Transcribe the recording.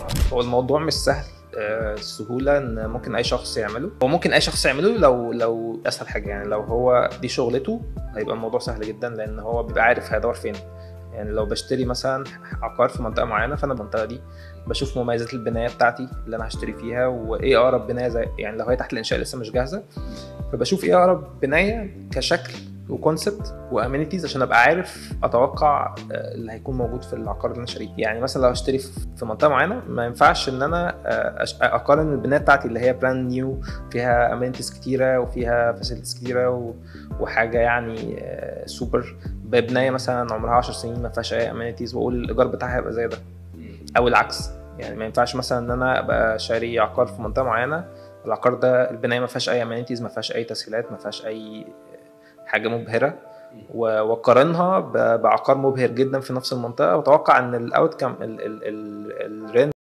هو الموضوع مش سهل آه، السهوله ان ممكن اي شخص يعمله هو ممكن اي شخص يعمله لو لو اسهل حاجه يعني لو هو دي شغلته هيبقى الموضوع سهل جدا لان هو بيبقى عارف هيدور فين يعني لو بشتري مثلا عقار في منطقه معينه فانا المنطقه دي بشوف مميزات البنايه بتاعتي اللي انا هشتري فيها وايه اقرب بنايه زي يعني لو هي تحت الانشاء لسه مش جاهزه فبشوف ايه اقرب بنايه كشكل وكونسبت وامينيتيز عشان ابقى عارف اتوقع آه، اللي هيكون موجود في العقار اللي انا شاريه يعني مثلا لو هشتري في في منطقه معينه ما ينفعش ان انا آه، أش- اقارن البنايه بتاعتي اللي هي براند نيو فيها امينيتيز كتيره وفيها فاسيلتيز كتيره و- وحاجه يعني آه، سوبر ببنايه مثلا عمرها 10 سنين ما فيهاش اي امينيتيز واقول الايجار بتاعها هيبقى زي ده او العكس يعني ما ينفعش مثلا ان انا ابقى شاري عقار في منطقه معينه العقار ده البنايه ما فيهاش اي امينيتيز ما فيهاش اي تسهيلات ما فيهاش اي حاجه مبهره و- واقارنها ب- بعقار مبهر جدا في نفس المنطقه واتوقع ان الاوت كام الرينج